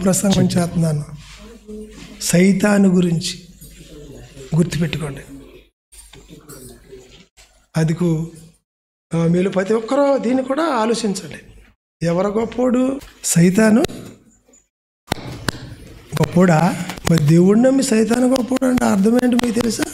ప్రసంగం చేస్తున్నాను సైతాను గురించి గుర్తుపెట్టుకోండి అదికు ఆ, మీరు ప్రతి ఒక్కరూ దీన్ని కూడా ఆలోచించండి ఎవరు గొప్పోడు సైతాను గొప్పోడా మరి దేవుడిని నమ్మి సైతాను గొప్పోడు అంటే అర్థం ఏంటి మీకు తెలుసా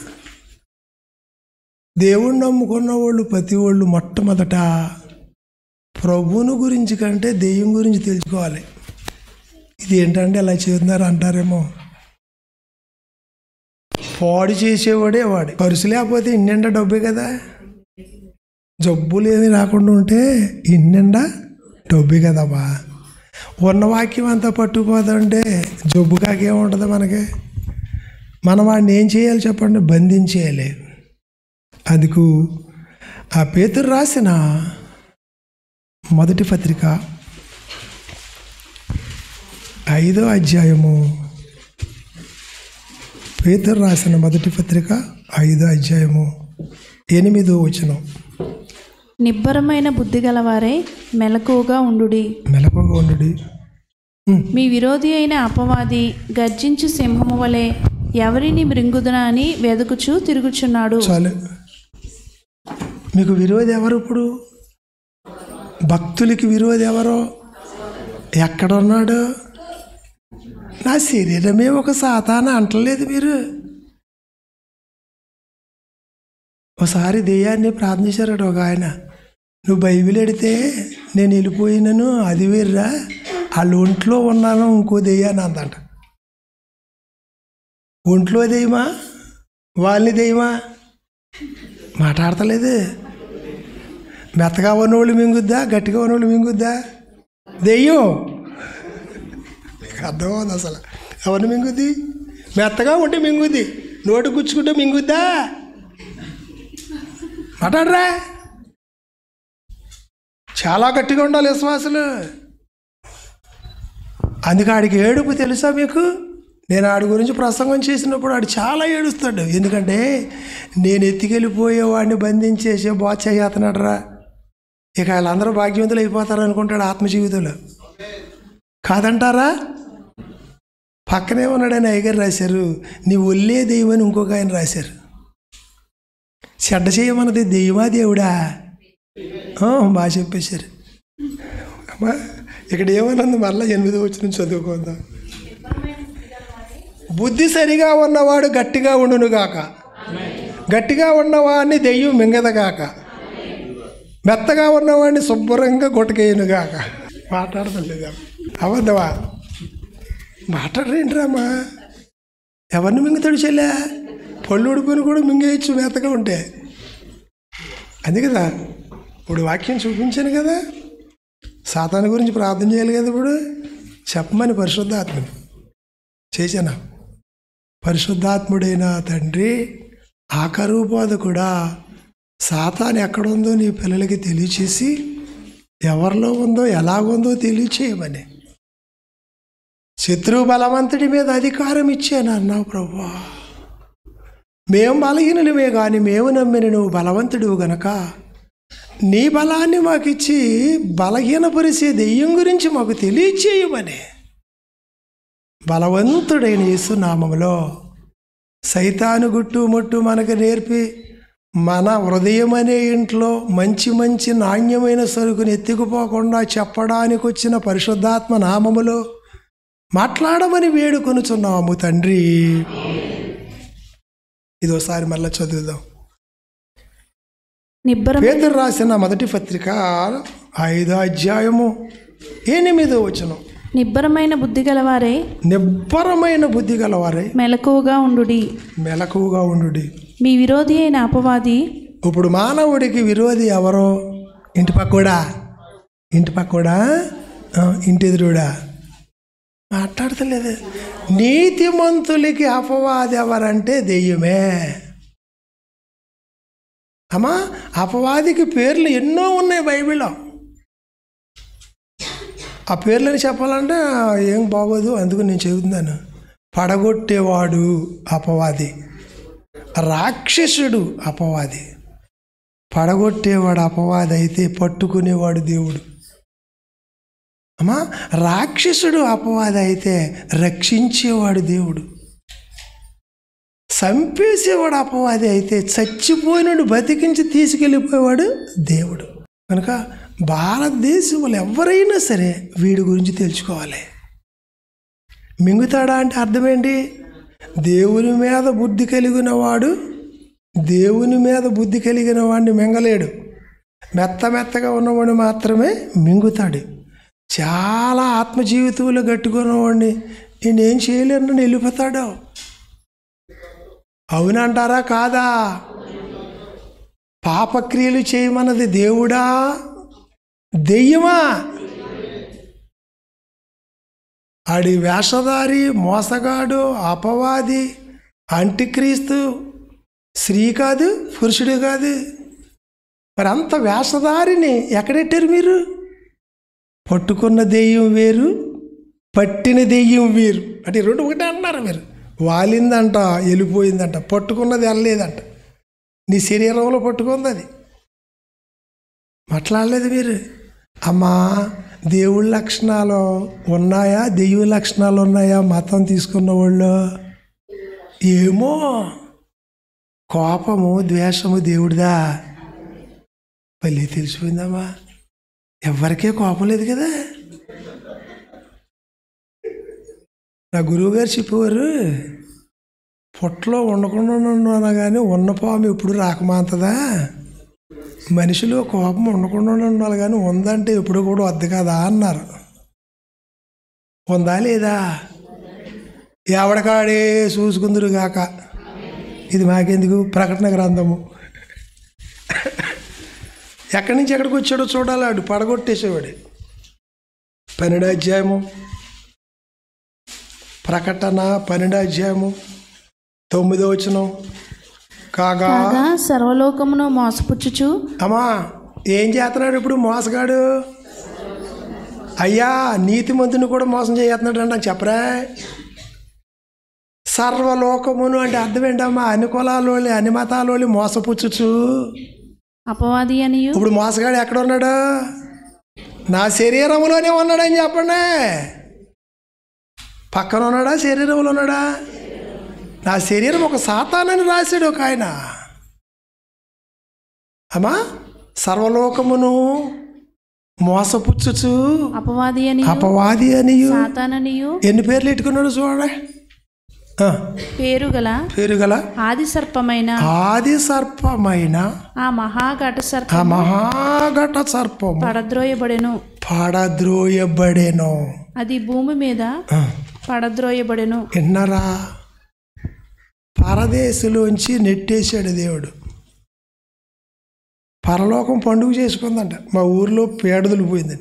దేవుణ్ణి నమ్ముకున్న వాళ్ళు ప్రతి వాళ్ళు మొట్టమొదట ప్రభువును గురించి కంటే దెయ్యం గురించి తెలుసుకోవాలి ఇది ఏంటంటే ఇలా చేస్తున్నారు అంటారేమో పాడు చేసేవాడే వాడు ఖర్చు లేకపోతే ఇన్నిండా డబ్బే కదా జబ్బులు ఏమి రాకుండా ఉంటే ఇన్నిండా డబ్బే కదమ్మా ఉన్న వాక్యం అంతా పట్టుకుపోతుంటే జబ్బు కాకేముంటుంది మనకి మనం వాడిని ఏం చేయాలి చెప్పండి బంధించేయాలి అందుకు ఆ పేతురు రాసిన మొదటి పత్రిక ఐదో అధ్యాయము పేతురు రాసిన మొదటి పత్రిక ఐదో అధ్యాయము ఎనిమిదో వచనం నిబ్బరమైన బుద్ధి గలవారే మెలకువగా ఉండుడి మెలకుగా ఉండు మీ విరోధి అయిన అపవాది గర్జించు సింహము వలె ఎవరిని మృంగుదునా అని వెదుకుచూ తిరుగుచున్నాడు చాలు మీకు విరోధి ఎవరు ఇప్పుడు భక్తులకి విరోధి ఎవరో ఎక్కడున్నాడు నా శరీరమే ఒక సాతాన అంటలేదు మీరు ఒకసారి దెయ్యాన్ని ప్రార్థన చేశారట ఒక ఆయన నువ్వు బైబిల్ ఎడితే నేను వెళ్ళిపోయినను అది వేర్రా వాళ్ళ ఒంట్లో ఉన్నాను ఇంకో దెయ్యాన్ని అందంట ఒంట్లో దెయ్యమా వాళ్ళని దెయ్యమా మాట్లాడతలేదు మెత్తగా ఉన్నోళ్ళు మింగుద్దా గట్టిగా ఉన్నోళ్ళు మింగుద్దా దెయ్యం మీకు అర్థమవుతుంది అసలు ఎవరిని మింగుద్ది మెత్తగా ఉంటే మింగుద్ది నోటు గుచ్చుకుంటే మింగుద్దా మాట్లాడరా చాలా గట్టిగా ఉండాలి విశ్వాసులు అందుకే ఆడికి ఏడుపు తెలుసా మీకు నేను ఆడి గురించి ప్రసంగం చేసినప్పుడు ఆడు చాలా ఏడుస్తాడు ఎందుకంటే నేను ఎత్తికెళ్ళిపోయే వాడిని బంధించేసే బాధ చేస్తున్నాడు రా ఇక వాళ్ళందరూ భాగ్యవంతులు అయిపోతారు అనుకుంటాడు ఆత్మ జీవితంలో కాదంటారా పక్కనే ఉన్నాడని అయ్యగారు రాశారు నీ ఒళ్ళే దెయ్యం అని ఇంకొక ఆయన రాశారు చెడ్డ చేయమన్నది దెయ్యమా దేవుడా ఆ, బాగా చెప్పేశారు అమ్మా ఇక్కడ ఏమన్నది మళ్ళీ ఎనిమిది వచ్చిన చదువుకుందాం బుద్ధి సరిగా ఉన్నవాడు గట్టిగా ఉండునుగాక గట్టిగా ఉన్నవాడిని దెయ్యం మింగదగాక మెత్తగా ఉన్నవాడిని శుభ్రంగా గుట్టకేయనుగాక మాట్లాడతలేదు అవద్దవా మాట్లాడరేంట్రామ్మా ఎవరిని మింగుతాడు చెల్లె పళ్ళు ఉడిపోయిన కూడా మింగేయచ్చు మెత్తగా ఉంటే అంతే కదా ఇప్పుడు వాక్యం చూపించాను కదా సాతాను గురించి ప్రార్థన చేయాలి కదా ఇప్పుడు చెప్పమని పరిశుద్ధాత్మని చేశాను పరిశుద్ధాత్ముడైన తండ్రి ఆకరూపోద కూడా సాతాను ఎక్కడుందో నీ పిల్లలకి తెలియచేసి ఎవరిలో ఉందో ఎలాగుందో తెలియచేయమని శత్రువు బలవంతుడి మీద అధికారం ఇచ్చాను అన్నావు ప్రభా మేము బలహీనులమే కానీ మేము నమ్మిన నువ్వు బలవంతుడు గనక నీ బలాన్ని మాకిచ్చి బలహీనపరిచే దెయ్యం గురించి మాకు తెలియచేయమని బలవంతుడైన యేసు నామములో సైతాను గుట్టు ముట్టు మనకు నేర్పి మన హృదయం అనే ఇంట్లో మంచి మంచి నాణ్యమైన సరుకుని ఎత్తుకుపోకుండా చెప్పడానికి వచ్చిన పరిశుద్ధాత్మ నామములో మాట్లాడమని వేడుకొనుచున్నాము తండ్రి ఇదోసారి మళ్ళీ చదువుదాం నిబ్బరం పేదరు రాసిన మొదటి పత్రిక ఐదో అధ్యాయము ఎనిమిదో వచనం నిబ్బరమైన బుద్ధి గలవారే నిబ్బరమైన బుద్ధి గలవారై మెలకువగా ఉండుడి మెలకువగా ఉండు మీ విరోధి అయిన అపవాది ఇప్పుడు మానవుడికి విరోధి ఎవరో ఇంటి పక్కడా ఇంటి పక్కడా ఆ, ఇంటి ఎదురుడా మాట్లాడతలేదు నీతిమంతులకి అపవాది ఎవరంటే దెయ్యమే అమ్మా అపవాదికి పేర్లు ఎన్నో ఉన్నాయి బైబిల్లో ఆ పేర్లని చెప్పాలంటే ఏం బాగోదు అందుకు నేను చెబుతున్నాను పడగొట్టేవాడు అపవాది రాక్షసుడు అపవాది పడగొట్టేవాడు అపవాది అయితే పట్టుకునేవాడు దేవుడు అమ్మా రాక్షసుడు అపవాది అయితే రక్షించేవాడు దేవుడు చంపేసేవాడు అపవాది అయితే చచ్చిపోయినడు బతికించి తీసుకెళ్ళిపోయేవాడు దేవుడు కనుక భారతదేశంలో ఎవరైనా సరే వీడి గురించి తెలుసుకోవాలి మింగుతాడా అంటే అర్థమేంటి దేవుని మీద బుద్ధి కలిగిన వాడు దేవుని మీద బుద్ధి కలిగిన వాడిని మింగలేడు మెత్త మెత్తగా ఉన్నవాడు మాత్రమే మింగుతాడు చాలా ఆత్మ జీవితంలో కట్టుకున్నవాడిని నేనేం చేయలేను వెళ్ళిపోతాడు అవునంటారా కాదా పాపక్రియలు చేయమన్నది దేవుడా దెయ్యమా ఆడి వేషధారి మోసగాడు అపవాది అంటిక్రీస్తు స్త్రీ కాదు పురుషుడు కాదు మరి అంత వేషధారిని ఎక్కడెట్టారు మీరు పట్టుకున్న దెయ్యం వేరు పట్టిన దెయ్యం వేరు అంటే ఈ రెండు ఒకటే అంటున్నారు మీరు వాలిందంట వెళ్ళిపోయిందంట పట్టుకున్నది వెళ్ళలేదంట నీ శరీరంలో పట్టుకుంది అది మాట్లాడలేదు మీరు అమ్మా దేవుడి లక్షణాలు ఉన్నాయా దెయ్య లక్షణాలు ఉన్నాయా మతం తీసుకున్న వాళ్ళు ఏమో కోపము ద్వేషము దేవుడిదా మళ్ళీ తెలిసిపోయిందమ్మా ఎవరికే కోపం లేదు కదా నా గురువు గారు చెప్పేవారు పుట్టలో ఉండకుండా ఉన్నాను కానీ ఉన్న పాము ఎప్పుడు రాకమాంతదా మనిషిలో కోపం ఉండకుండా ఉండాలి కానీ ఉందంటే ఎప్పుడు కూడా వద్దు కదా అన్నారు ఉందా లేదా ఎవడకాడే చూసుకుందరు గాక ఇది మాకెందుకు ప్రకటన గ్రంథము ఎక్కడి నుంచి ఎక్కడికి వచ్చాడో చూడాలి ఆడు పడగొట్టేసేవాడు పన్నెండు అధ్యాయము ప్రకటన పన్నెండు అధ్యాయము తొమ్మిదో వచనం కాగా కాగా సర్వలోకమును మోసపుచ్చుచు అమ్మా ఏం చేస్తున్నాడు ఇప్పుడు మోసగాడు అయ్యా నీతిమంతుని కూడా మోసం చేస్తున్నాడు అంటే నాకు చెప్పరా సర్వలోకమును అంటే అర్థం ఏంటమ్మా అన్ని కులాలోని అన్ని మతాలోని మోసపుచ్చుచు అపవాది అనియు ఇప్పుడు మోసగాడు ఎక్కడ ఉన్నాడు నా శరీరంలోనే ఉన్నాడని చెప్పండి పక్కన ఉన్నాడా శరీరంలో ఉన్నాడా నా శరీరం ఒక సాతానని రాశాడు ఒక ఆయన అమ్మా సర్వలోకమును మోసపుచ్చుచు అపవాది అనియు అపవాది అనియు సాతాననియు ఎన్ని పేర్లు ఎట్టుకున్నాడు చూడండి ఆ, పేరు గల పేరు గల ఆది సర్పమైన ఆది సర్పమైన ఆ మహాఘట ఆ సర్పం మహాఘట సర్పము పడద్రోయబడెను పడద్రోయబడేను అది భూమి మీద ఆ, పడద్రోయబడెను విన్నారా పరదేశులోంచి నెట్టేశాడు దేవుడు పరలోకం పండుగ చేసుకుందంట మా ఊర్లో పేడదలు పోయిందని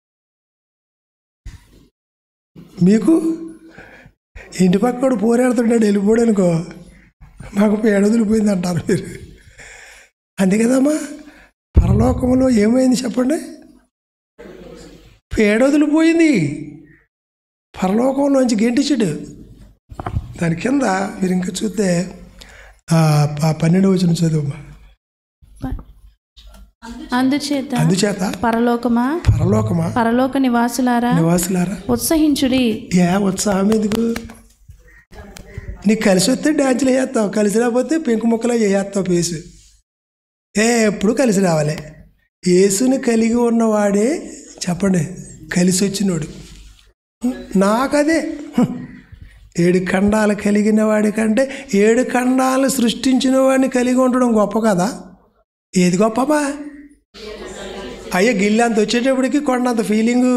మీకు ఇంటి పక్కడు పోరాడుతుంటాడు వెళ్ళిపోడు అనుకో మాకు పేడదలు పోయింది అంటారు మీరు అంతే కదమ్మా పరలోకంలో ఏమైంది చెప్పండి పేడొదిలి పోయింది పరలోకంలోంచి గెంటించాడు దాని కింద మీరు ఇంకా చూస్తే ఆ, ప- పన్నెండు వచ్చిన చదువు అందుచేత అందుచేత పరలోకమా పరలోకమా పరలోక నివాసులారా నివాసులారా ఉత్సహించుడి ఏ ఉత్సాహం ఎందుకు నీకు కలిసి వస్తే డ్యాన్సులు వేస్తావు కలిసి రాకపోతే పెంకు ముక్కలో చేస్తావు పేసు ఏ ఎప్పుడు కలిసి రావాలి యేసుని కలిగి ఉన్నవాడే చెప్పండి కలిసి వచ్చినోడు నాకదే హ్మ్. ఏడు ఖండాలు కలిగిన వాడి కంటే ఏడు ఖండాలు సృష్టించిన వాడిని కలిగి ఉండడం గొప్ప కదా ఏది గొప్పమా అయ్యో గిల్లంత వచ్చేటప్పటికి కొండంత ఫీలింగు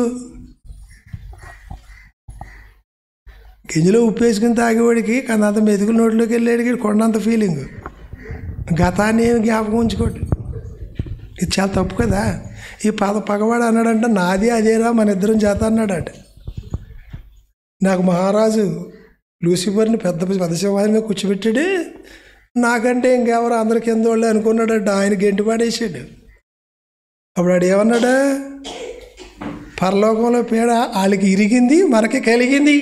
గింజలో ఉప్పు వేసుకుని తాగేవాడికి కందంత మెతుకుల నోట్లోకి వెళ్ళేడికి కొండంత ఫీలింగ్ గతాన్ని ఏమి జ్ఞాపకం ఉంచుకోండి ఇది చాలా తప్పు కదా ఈ పద పగవాడు అన్నాడంటే నాది అదేరా మన ఇద్దరం చేత అన్నాడట నాకు మహారాజు లూసిఫర్ని పెద్ద పెద్ద సింహాన్ని మీద కూర్చోబెట్టాడు నాకంటే ఇంకెవరు అందరి కింద వాళ్ళు అనుకున్నాడట ఆయన గెంటి పాడేసాడు అప్పుడు ఆడు ఏమన్నాడు పరలోకంలో పీడ వాళ్ళకి ఇరిగింది మనకి కలిగింది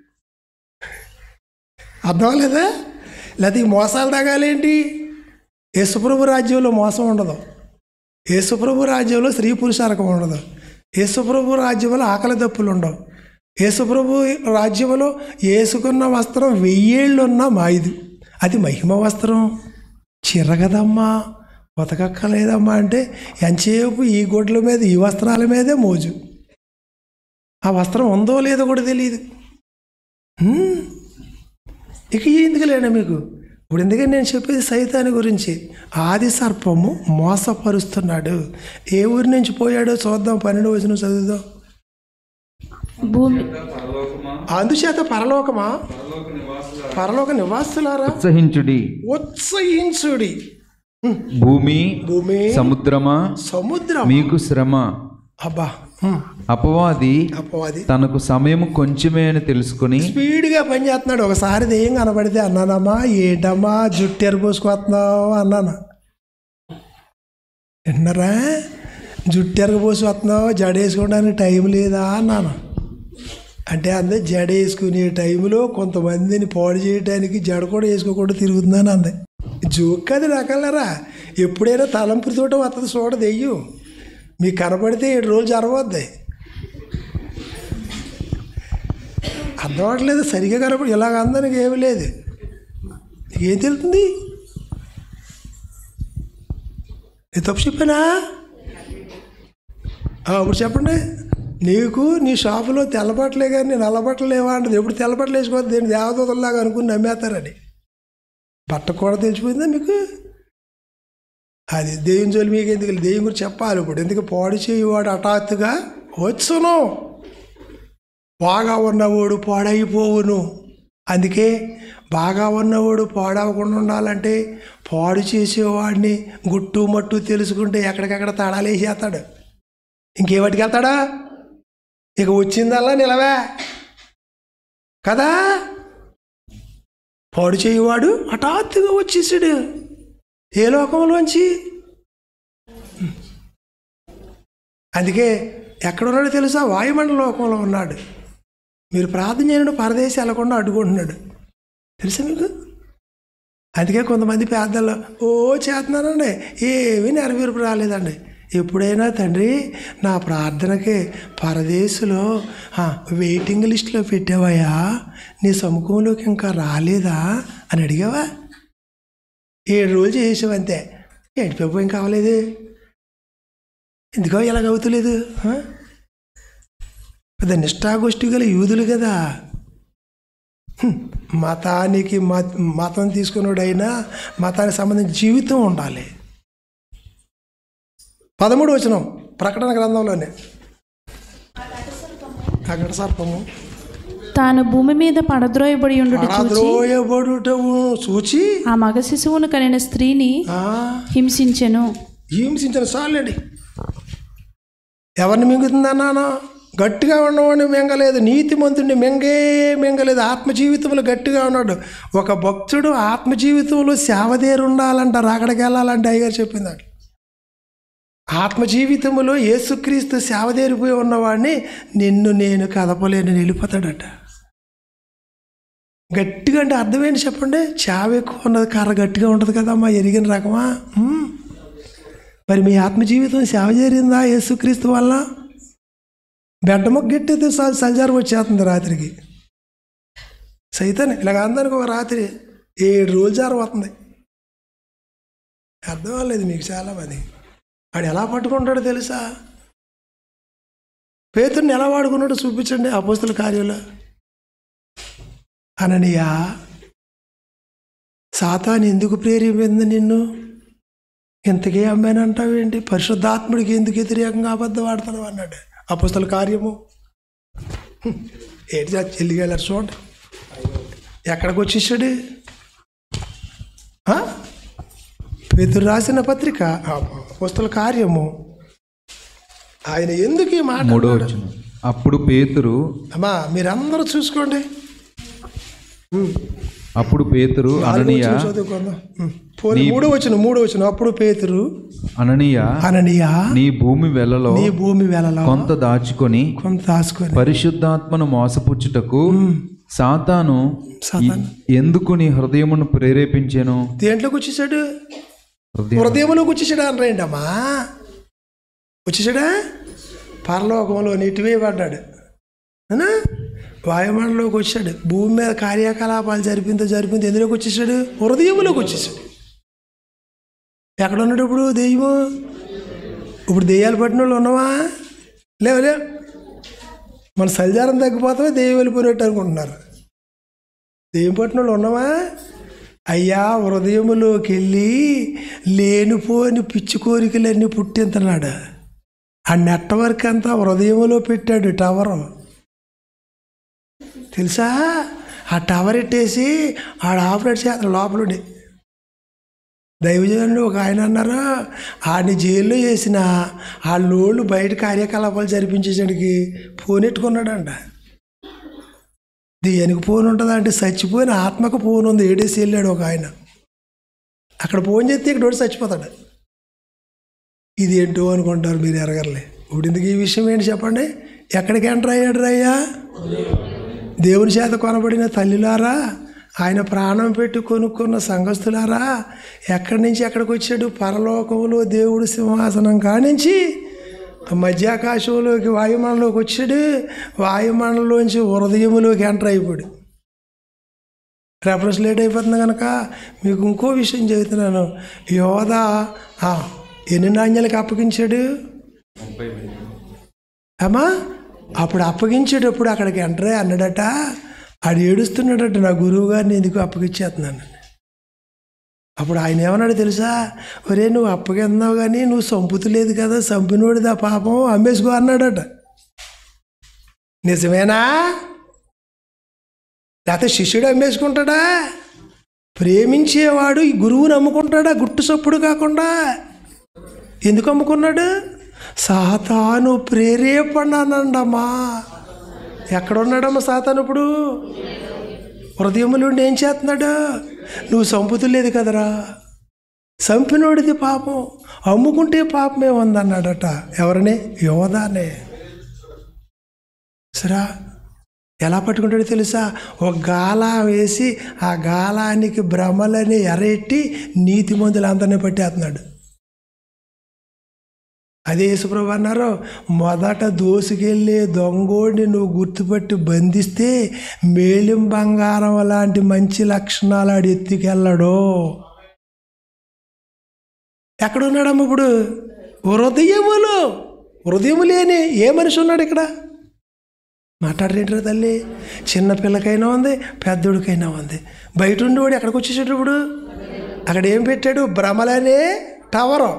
అర్థం లేదా లేకపోతే ఈ మోసాలు తగాలేంటి యేసుప్రభు రాజ్యంలో మోసం ఉండదు యేసుప్రభు రాజ్యంలో స్త్రీ పురుషారకం ఉండదు యేసుప్రభు రాజ్యంలో ఆకలి దప్పులు ఉండవు యేసుప్రభు రాజ్యంలో వేసుకున్న వస్త్రం వెయ్యేళ్ళు ఉన్న మాయిదు అది మహిమ వస్త్రం చిరగదమ్మా ఉతకక్కలేదమ్మా అంటే ఎంతసేపు ఈ గుడ్ల మీద ఈ వస్త్రాల మీదే మోజు ఆ వస్త్రం ఉందో లేదో కూడా తెలియదు హ్మ్. ఇక ఎందుకులేనా మీకు ఇప్పుడు ఎందుకని నేను చెప్పేది సైతాన్ని గురించి ఆది సర్పము మోసపరుస్తున్నాడు ఏ ఊరి నుంచి పోయాడో చూద్దాం పన్నెండు వచ్చిన చదువుదాం భూమి పరలోకమా అందుచేత పరలోకమా పరలోక నివాసుల పరలోక నివాసులారా ఉత్సహించుడి ఉత్సహించుడి భూమి భూమి సముద్రమా సముద్రం మీకు శ్రమ అబ్బా హ్మ్. అపవాది అపవాది తనకు సమయం కొంచెమే అని తెలుసుకొని స్పీడ్గా పని చేస్తున్నాడు ఒకసారి దెయ్యం కనబడితే అన్నానమ్మా ఏంటమ్మా జుట్టు ఎరపోసుకొస్తున్నావు అన్నాను విన్నారా జుట్టు ఎరగపోసి వస్తున్నావు జడ వేసుకోవడానికి టైం లేదా అన్నాను అంటే అందే జడ వేసుకునే టైంలో కొంతమందిని పాడు చేయడానికి జడ కూడా వేసుకోకుండా తిరుగుతుందని అంది జోక్ అది రకాలరా ఎప్పుడైనా తలంపుతోట వస్తుంది చూడ దెయ్యం మీకు కనపడితే ఏడు రోజులు జరగవద్ది అర్థం అవట్లేదు సరిగా కనపడి ఇలాగ అందరికి ఏమీ లేదు ఏం తెలుస్తుంది నేను తప్పు చెప్పానా ఆ, ఇప్పుడు చెప్పండి నీకు నీ షాపులో తెల్లబట్టలే కానీ నల్లబట్టలు లేవా అంటది ఎప్పుడు తెల్లబట్టలు వేసుకోవద్దు దేని దేవదూతల్లాగా అనుకుని నమ్మేస్తారని బట్ట కూడా తెలిసిపోయిందా మీకు అది దెయ్యం జోలి మీకు ఎందుకు దెయ్యం గురించి చెప్పాలి ఇప్పుడు ఎందుకు పాడు చేయవాడు హఠాత్తుగా వచ్చును బాగా ఉన్నవాడు పాడైపోవును అందుకే బాగా ఉన్నవాడు పాడవకుండా ఉండాలంటే పాడు చేసేవాడిని గుట్టు మట్టు తెలుసుకుంటే ఎక్కడికెక్కడ తడాలు వేసేస్తాడు ఇంకేవాటికి వెళ్తాడా ఇక వచ్చిందల్లా నిలవే కదా పాడు చేయవాడు హఠాత్తుగా వచ్చేసాడు ఏ లోకంలోంచి అందుకే ఎక్కడున్నాడో తెలుసా వాయుమండల లోకంలో ఉన్నాడు మీరు ప్రార్థన చేయడం పరదేశం వెళ్లకుండా అడ్డుకుంటున్నాడు తెలుసా మీకు అందుకే కొంతమంది పేదల్లో ఓ చేస్తున్నానండి ఏమీ నెరవేర్పు రాలేదండి ఎప్పుడైనా తండ్రి నా ప్రార్థనకి పరదేశంలో ఆ, వెయిటింగ్ లిస్ట్లో పెట్టావయ్యా నీ సముఖంలోకి ఇంకా రాలేదా అని అడిగావా ఏడు రోజులు చేసావు అంతే ఏడిపోయి ఇంకా అవ్వలేదు ఎందుకో ఇలాగ అవుతలేదు ఆ? పెద్ద నిష్ఠాగోష్ఠి గల యూదులు కదా హ్మ్. మతానికి మత మతం తీసుకున్నాడైనా మతానికి సంబంధించిన జీవితం ఉండాలి పదమూడు వచనం ప్రకటన గ్రంథంలోనే అక్కడ సర్పము తాను భూమి మీద పడద్రోయబడి ఉండుట చూచి పడద్రోయబడుటము చూచి ఆ మగ శిశువును కనిన స్త్రీని ఆ, హింసించెను హింసించిన చాలండి ఎవరిని మింగుతుందన్నాను గట్టిగా ఉన్నవాడిని మింగలేదు నీతిమంతుడిని మింగే మింగలేదు ఆత్మ జీవితంలో గట్టిగా ఉన్నాడు ఒక భక్తుడు ఆత్మ జీవితంలో సేవదేరు ఉండాలంటారు అక్కడికి వెళ్ళాలంటే అయ్యగారు చెప్పిందాడు ఆత్మ జీవితంలో యేసుక్రీస్తు సేవదేరిపోయి ఉన్నవాడిని నిన్ను నేను కదపలేని వెళ్ళిపోతాడట గట్టిగా అంటే అర్థం ఏంటి చెప్పండి చావ ఎక్కువ ఉన్నది కర్ర గట్టిగా ఉంటుంది కదమ్మా ఎరిగిన రకమా ఉమ్. మరి మీ ఆత్మ జీవితం సేవ చేరిందా యేసుక్రీస్తు వల్ల బెడ్డముక్క గట్టయితే చాలు సంచారం వచ్చేస్తుంది రాత్రికి సైతాన్ని ఇలాగ అందరికి ఒక రాత్రి ఏడు రోజులు జారబోతుంది అర్థం అవ్వలేదు మీకు చాలా మంది వాడు ఎలా పట్టుకుంటాడో తెలుసా పేతుడిని ఎలా వాడుకున్నాడో చూపించండి అపోస్తుల కార్యంలో అననీయ సాతాను ఎందుకు ప్రేరేపింది నిన్ను ఇంతకీ అమ్మానంటావేంటి పరిశుద్ధాత్ముడికి ఎందుకు వ్యతిరేకంగా అబద్ధం ఆడుతున్నావు అన్నాడు అపుస్తల కార్యము హ్మ్. ఏంటి చెల్లికి వెళ్ళారు చూడండి ఎక్కడికి వచ్చేసాడు ఆ? పేతురు రాసిన పత్రిక పుస్తల కార్యము ఆయన ఎందుకు ఈ మాట మూడో అన్నాడు? వచనం అప్పుడు పేతురు అమ్మా మీరందరూ చూసుకోండి అప్పుడు పేతురు నాలుగో అననీయ వచనం చదువుకుందాం ఉమ్. పోనీ మూడో వచ్చిన మూడో వచ్చిన అప్పుడు పేతురు అననీయ అననీయ నీ భూమి వెలలో నీ భూమి వెలలో కొంత దాచుకొని కొంత దాచుకొని పరిశుద్ధాత్మను మోసపుచ్చుటకు సాతాను సాతాను. ఎ- ఎందుకు నీ హృదయమును ప్రేరేపించాను దేంట్లోకి వచ్చేసాడు హృదయం హృదయంలోకి వచ్చేసాడా అనరేంటమ్మా వచ్చేసాడా పరలోకంలో నెట్టివేయబడ్డాడు అవునా వాయుమండలోకి వచ్చాడు భూమి మీద కార్యకలాపాలు జరిపిందో జరిపిందో ఎందులోకి వచ్చేసాడు హృదయంలోకి వచ్చేసాడు ఎక్కడ ఉన్నాడు ఇప్పుడు దెయ్యము ఇప్పుడు దెయ్యాలు పట్టిన వాళ్ళు ఉన్నావా లేవు లేవు మన సల్జారం తగ్గిపోతామే దెయ్యం వెళ్ళిపోయినట్టు అనుకుంటున్నారు దెయ్యం పట్టిన వాళ్ళు ఉన్నావా అయ్యా హృదయములోకి వెళ్ళి లేనిపోని పిచ్చి కోరికలన్నీ పుట్టింతున్నాడు ఆ నెట్వర్క్ అంతా హృదయంలో పెట్టాడు టవర్ తెలుసా ఆ టవర్ ఎట్టేసి ఆడ ఆపరేట్ చేస్తాడు లోపలుండి దైవజనుడు ఒక ఆయన అన్నారు ఆడిని జైల్లో వేసిన ఆ లోళ్ళు బయట కార్యకలాపాలు జరిపించేసరికి ఫోన్ ఎట్టుకున్నాడంట దేనికి ఫోన్ ఉంటుందా అంటే చచ్చిపోయిన ఆత్మకు ఫోన్ ఉంది ఏడేసి వెళ్ళాడు ఒక ఆయన అక్కడ ఫోన్ చేస్తే ఇక్కడ ఒకటి చచ్చిపోతాడు ఇది ఏంటో అనుకుంటారు మీరు ఎరగర్లే ఇప్పుడు ఇందుకు ఈ విషయం ఏంటి చెప్పండి ఎక్కడికి ఎంటర్ అయ్యాడు రయ్యా దేవుని చేత కొనబడిన తల్లిలారా ఆయన ప్రాణం పెట్టి కొనుక్కున్న సంఘస్థులారా ఎక్కడి నుంచి ఎక్కడికి వచ్చాడు పరలోకంలో దేవుడు సింహాసనం కానించి మధ్యాకాశంలోకి వాయుమండలోకి వచ్చాడు వాయుమండలంలోంచి హృదయములోకి ఎంటర్ అయిపోయాడు రెఫరెన్స్ లేట్ అయిపోతుంది కనుక మీకు ఇంకో విషయం చెబుతున్నాను యోధ ఆ, ఎన్ని నాణ్యాలకు అప్పగించాడు అమ్మా అప్పుడు అప్పగించేటప్పుడు అక్కడికి ఎంటరే అన్నాడట ఆడు ఏడుస్తున్నాడట నా గురువు గారిని ఎందుకు అప్పగించేస్తున్నాను అప్పుడు ఆయన ఏమన్నాడు తెలుసా ఒరే నువ్వు అప్పగిస్తున్నావు కానీ నువ్వు సంపుతులేదు కదా సంపినోడిదా పాపం అమ్మేసుకో అన్నాడట నిజమేనా లేకపోతే శిష్యుడు అమ్మేసుకుంటాడా ప్రేమించేవాడు ఈ గురువు నమ్ముకుంటాడా గుట్టు సప్పుడు కాకుండా ఎందుకు అమ్ముకున్నాడు సాతాను ప్రేరేపణనండమ్మా ఎక్కడున్నాడమ్మా సాతాను ఇప్పుడు హృదయములుండి ఏం చేస్తున్నాడు నువ్వు సంపుతులేదు కదరా చంపినోడిది పాపం అమ్ముకుంటే పాపమే ఉందన్నాడట ఎవరిని యోధానే సరా ఎలా పట్టుకుంటాడో తెలుసా ఒక గాలా వేసి ఆ గాలానికి భ్రమలని ఎరెట్టి నీతి మందులు అందరినీ పట్టేస్తున్నాడు అదే యేసుప్రభు అన్నారు మొదట దోసుకెళ్ళే దొంగోడిని నువ్వు గుర్తుపట్టి బంధిస్తే మేలిం బంగారం లాంటి మంచి లక్షణాలు ఆడు ఎత్తుకెళ్ళడు ఎక్కడున్నాడమ్మ ఇప్పుడు హృదయములు హృదయము లేని ఏ మనిషి ఉన్నాడు ఇక్కడ మాట్లాడరేంటారు తల్లి చిన్న పిల్లకైనా ఉంది పెద్దోడికైనా ఉంది బయట ఉండేవాడు ఎక్కడికి వచ్చేసాడు ఇప్పుడు అక్కడ ఏం పెట్టాడు భ్రమలనే టవరు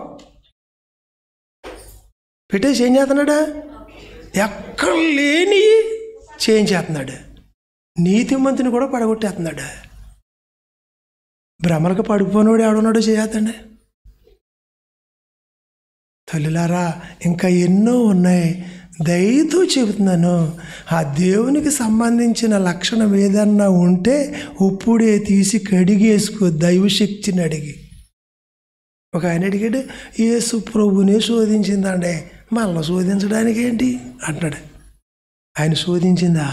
పెట్టేసి ఏం చేస్తున్నాడు ఎక్కడ లేని చేయించేస్తున్నాడు నీతిమంతుని కూడా పడగొట్టేస్తున్నాడు భ్రమలకు పడిపోయినోడు ఎవడున్నాడో చేయతండి తల్లిలారా ఇంకా ఎన్నో ఉన్నాయి దయతో చెబుతున్నాను ఆ దేవునికి సంబంధించిన లక్షణం ఏదన్నా ఉంటే ఇప్పుడే తీసి కడిగేసుకో దైవశక్తిని అడిగి ఒక ఆయన అడిగాడు యేసు ప్రభునే శోధించిందండి మళ్ళీ శోధించడానికి ఏంటి అంటాడు ఆయన శోధించిందా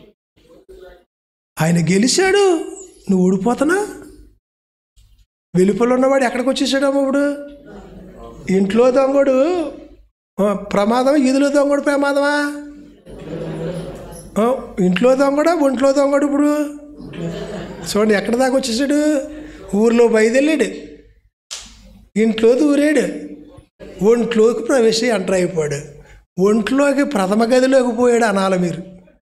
ఆయన గెలిచాడు నువ్వు ఓడిపోతున్నా వెలుపల ఉన్నవాడు ఎక్కడికి వచ్చేసాడమ్మ ఇప్పుడు ఇంట్లో దొంగడు ఆ, ప్రమాదం ఇదిలో దొంగడు ప్రమాదమా ఆ, ఇంట్లో దొంగడా ఒంట్లో దొంగడు ఇప్పుడు చూడండి ఎక్కడి దాకా వచ్చేసాడు ఊర్లో బయలుదేరాడు ఇంట్లో దూరాడు ఒంట్లోకి ప్రవేశం ఎంటర్ అయిపోయాడు ఒంట్లోకి ప్రథమ గదిలోకి పోయాడు అనాలి మీరు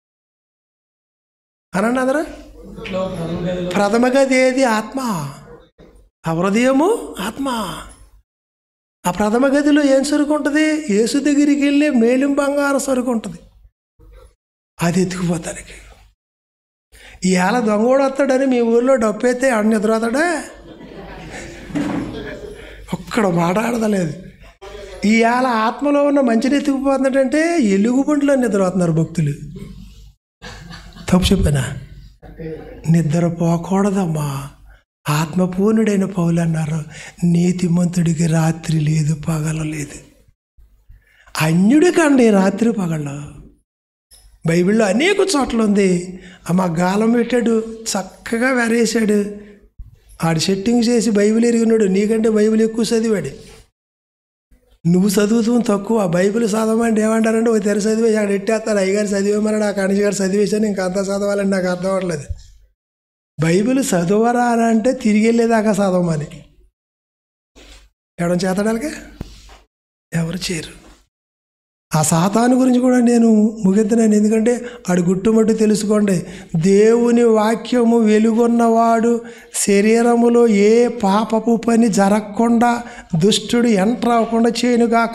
అనండి అందరా ప్రథమ గది ఏది ఆత్మ ఆ హృదయము ఆత్మ ఆ ప్రథమ గదిలో ఏం సరుకు ఉంటుంది యేసు దగ్గరికి వెళ్ళి మేలిం బంగారం సరుకు ఉంటుంది అది ఎత్తుకుపోతానికి ఇవాళ దొంగోడు వస్తాడని మీ ఊర్లో డప్పు అయితే ఆడ నిద్రపోతాడా ఒక్కడ మాట్లాడదలేదు ఇవాళ ఆత్మలో ఉన్న మంచిని ఎత్తుకుపోతుందంటే ఎలుగు బండిలో నిద్రపోతున్నారు భక్తులు తప్పు చెప్పానా నిద్రపోకూడదమ్మా ఆత్మపూర్ణుడైన పౌలు అన్నారు నీతిమంతుడికి రాత్రి లేదు పగల లేదు అన్యుడి కండి రాత్రి పగళ్ళు బైబిల్లో అనేక చోట్ల ఉంది అమ్మ గాలం పెట్టాడు చక్కగా వెరేసాడు ఆడు సెట్టింగ్ చేసి బైబిల్ ఎరిగినాడు నీకంటే బైబిల్ ఎక్కువ చదివాడు నువ్వు చదువుతుంది తక్కువ బైబిల్ చదవమంటే ఏమంటారంటే ఒక తెర చదివేసి అక్కడ ఎట్టేస్తారు అయ్యగారు చదివేమని నాకు కనిషి గారు చదివేశాను ఇంకా అంతా చదవాలని నాకు అర్థం అవ్వట్లేదు బైబిల్ చదవరా అని అంటే తిరిగి వెళ్ళేదాకా చదవమని ఎవడం చేతడాలిగా ఎవరు చేయరు ఆ సాతాను గురించి కూడా నేను ముగింతున్నాను ఎందుకంటే ఆడు గుట్టుమట్టు తెలుసుకోండి దేవుని వాక్యము వెలుగొన్నవాడు శరీరములో ఏ పాపపు పని జరగకుండా దుష్టుడు ఎంటర్ అవ్వకుండా చేయనుగాక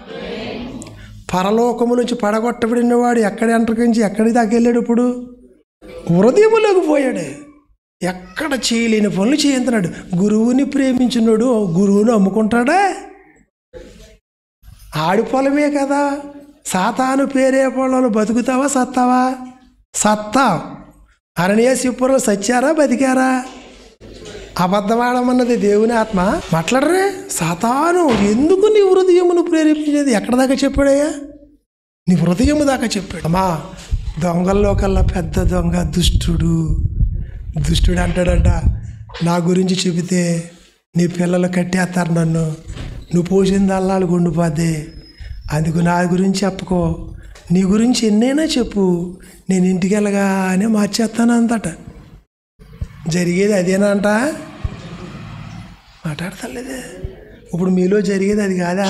పరలోకము నుంచి పడగొట్టబడిన వాడు ఎక్కడ ఎంటర్కించి ఎక్కడికి దాకా వెళ్ళాడు ఇప్పుడు హృదయములోకి పోయాడు ఎక్కడ చేయలేని పనులు చేయంతున్నాడు గురువుని ప్రేమించినోడు గురువుని అమ్ముకుంటాడా ఆడి పొలమే కదా సాతాను పేరే పొలంలో బతుకుతావా సత్తావా సత్తావు అరణ్య శిప్పులు సచ్చారా బతికారా అబద్ధమాడమన్నది దేవుని ఆత్మ మాట్లాడరే సాతాను ఎందుకు నీ హృదయమును ప్రేరేపించేది ఎక్కడ దాకా చెప్పాడయ్యా నీ హృదయము దాకా చెప్పాడు అమ్మా దొంగల్లో కల్లా పెద్ద దొంగ దుష్టుడు దుష్టుడు అంటాడంట నా గురించి చెబితే నీ పిల్లలు కట్టేస్తారు నన్ను నువ్వు పోసిన అల్లాలు గుండిపోద్ది అందుకు నా గురించి చెప్పుకో నీ గురించి ఎన్నైనా చెప్పు నేను ఇంటికి వెళ్ళగానే మార్చేస్తాను అంతట జరిగేది అదేనా అంట మాట్లాడతలేదే ఇప్పుడు మీలో జరిగేది అది కాదా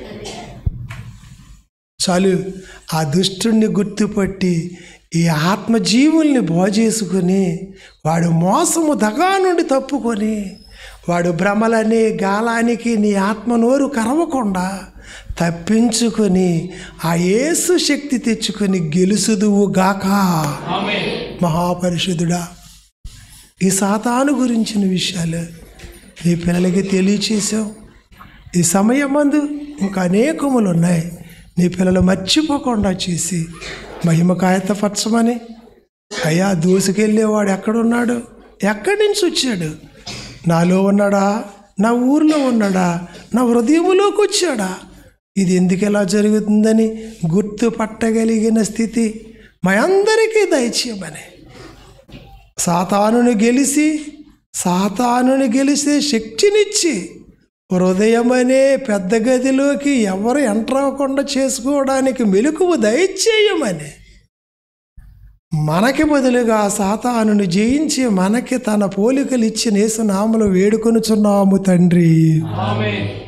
చాలు ఆ దుష్టుణ్ణి గుర్తుపట్టి ఈ ఆత్మజీవుల్ని బోజేసుకొని వాడు మోసము దగా నుండి తప్పుకొని వాడు భ్రమలని గాలానికి నీ ఆత్మ నోరు కరవకుండా తప్పించుకొని ఆ యేసు శక్తి తెచ్చుకొని గెలుసుదువు గాక మహాపరిషుదుడా ఈ సాతాను గురించిన విషయాలు నీ పిల్లలకి తెలియచేసావు ఈ సమయం మందు ఇంకా అనేకములు ఉన్నాయి నీ పిల్లలు మర్చిపోకుండా చేసి మహిమ కాయతపరచమని అయ్యా దూసుకెళ్ళేవాడు ఎక్కడున్నాడు ఎక్కడి నుంచి వచ్చాడు నాలో ఉన్నాడా నా ఊర్లో ఉన్నాడా నా హృదయములోకి వచ్చాడా ఇది ఎందుకు ఎలా జరుగుతుందని గుర్తుపట్టగలిగిన స్థితి మా అందరికీ దయచేయమని సాతానుని గెలిచి సాతానుని గెలిచే శక్తినిచ్చి హృదయం అనే పెద్ద గదిలోకి ఎవరు ఎంటర్ అవ్వకుండా చేసుకోవడానికి మెలకువ దయచేయమని మనకి బదులుగా సాతానుని జయించి మనకి తన పోలికలు ఇచ్చిన యేసునామలు వేడుకొనుచున్నాము తండ్రి ఆమేన్